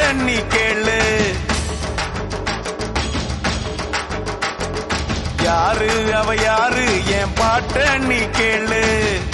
நீ கேளு யாரு அவ யாரு என் பாட்ட நீ கேளு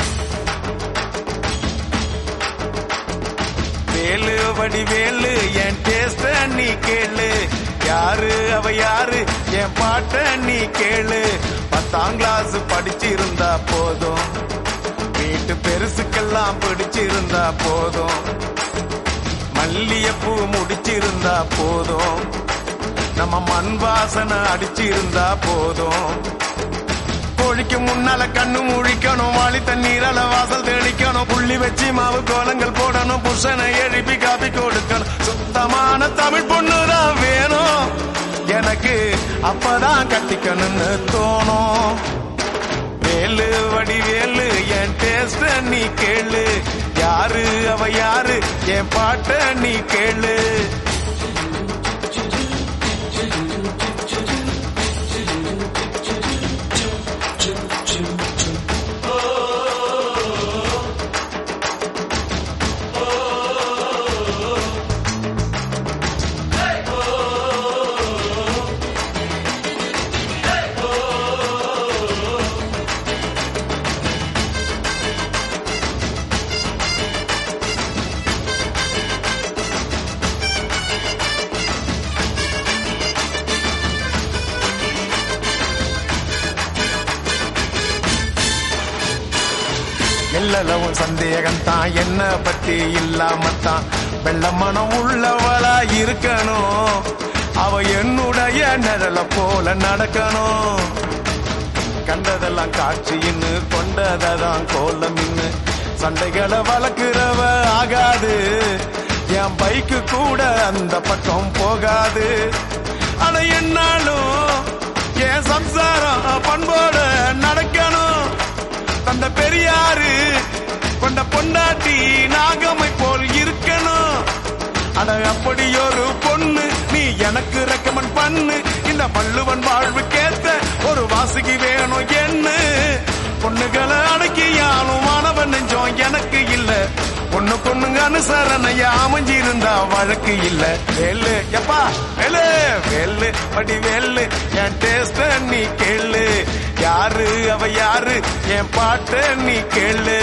வேலு வடி வேலு என் டேஸ்ட நீ கேளு யாரு அவ யாரு என் பாட்ட நீ கேளு பத்தாம் கிளாஸ் படிச்சிருந்தா போதும் வீட்டு பெருசுக்கெல்லாம் பிடிச்சிருந்தா போதும் மல்லியப்பூ முடிச்சிருந்தா போதும் நம்ம மண் வாசனை அடிச்சிருந்தா போதும் கோழிக்கு முன்னால கண்ணு முழிக்கணும் வாளி தண்ணீரால வாசல் தெளிக்கணும் புள்ளி வச்சு மாவு கோலங்கள் போடணும் புருஷனை எழுப்பி காப்பி கொடுக்கணும் சுத்தமான தமிழ் பொண்ணுதான் வேணும் எனக்கு அப்பதான் கட்டிக்கணும்னு தோணும் வேலு வடி வேலு என் டேஸ்ட நீ கேளு யாரு அவ யாரு என் பாட்ட நீ கேளு எல்லளவும் சந்தேகம் தான் என்ன பத்தி இல்லாமத்தான் வெள்ள மனம் உள்ளவளா இருக்கணும் அவ என்னுடைய நிழல போல நடக்கணும் கண்டதெல்லாம் காட்சின்னு கொண்டதான் கோலம் இன்னு சண்டைகளை வளர்க்கிறவ ஆகாது என் பைக்கு கூட அந்த பக்கம் போகாது ஆனா என்னாலும் என் சம்சாரம் பண்போட நடக்கணும் தந்த பெரியாரு கொண்ட பொண்டாட்டி நாகமை போல் இருக்கணும் அட அப்படி ஒரு பொண்ணு நீ எனக்கு ரெக்கமெண்ட் பண்ணு இந்த வள்ளுவன் வாழ்வுக்கேத்த ஒரு வாசுகி வேணும் என்ன பொண்ணுகளை அடக்கியாலும் மாணவன் நெஞ்சம் எனக்கு இல்ல பொண்ணு பொண்ணுங்க அனுசரணைய அமைஞ்சிருந்தா வழக்கு இல்ல வேலு எப்பா வேலு வேலு படி வேலு என் டேஸ்ட நீ கேளு யாரு அவ யாரு என் பாட்ட நீ கேளு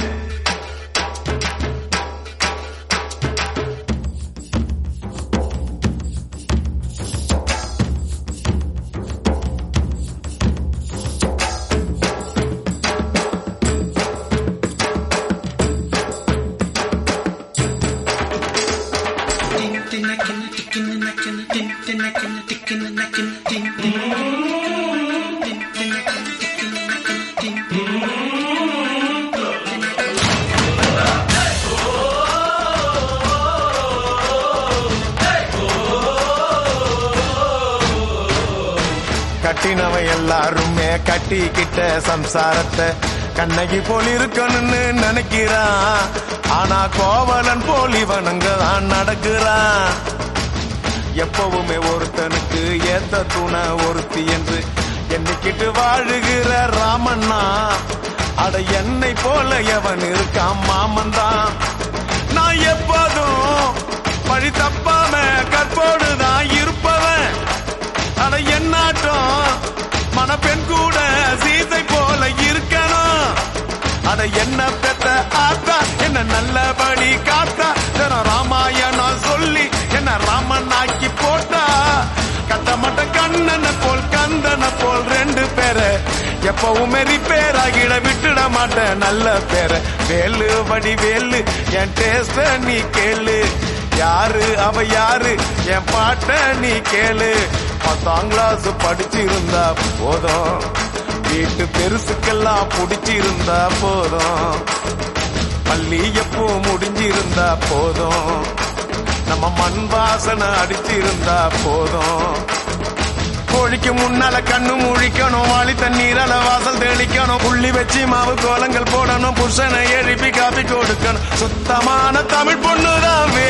கட்டினவன் எல்லாருமே கட்டிக்கிட்ட சம்சாரத்தை கண்ணகி போல் இருக்கணும்னு நினைக்கிறான் ஆனா கோவலன் போல் இவனுங்க தான் நடக்கிறான் எப்பவுமே ஒருத்தனுக்கு ஏத்த துணை ஒருத்தி என்று எண்ணிக்கிட்டு வாழுகிற ராமண்ணா அட என்னை போல எவன் இருக்கான் மாமன் தான் நான் எப்போதும் பழி தப்பாம கற்போடு தான் இருப்பவன் அட என்னாட்டம் மணப்பெண் கூட சீதை போல இருக்கணும் அட என்ன பெத்த ஆத்தா என்ன நல்லபடி காத்தா தினம் ராமாயணம் சொல்லி என்ன ராமன் ஆக்கி போட்டா கட்ட மட்ட கண்ணனை போல் கந்தனை போல் ரெண்டு பேரை எப்பவுமே ரிப்பேர் ஆகிட விட்டுட மாட்டேன் நல்ல பேரை வேலு வடி வேலு என் டேஸ்ட நீ கேளு யாரு அவ யாரு என் பாட்ட நீ கேளு பத்தாம் கிளாஸ் படிச்சிருந்தா போதும் வீட்டு பெருசுக்கெல்லாம் புடிச்சிருந்தா போதும் மல்லியப்பூ முடிஞ்சிருந்தா போதும் நம்ம மண் வாசனை அடிச்சிருந்தா போதும் கோழிக்கு முன்னால கண்ணு முழிக்கணும் வாளி தண்ணீரால வாசல் தெளிக்கணும் புள்ளி வச்சு மாவு கோலங்கள் போடணும் புருஷனை எழுப்பி காப்பி கொடுக்கணும் சுத்தமான தமிழ் பொண்ணுதான்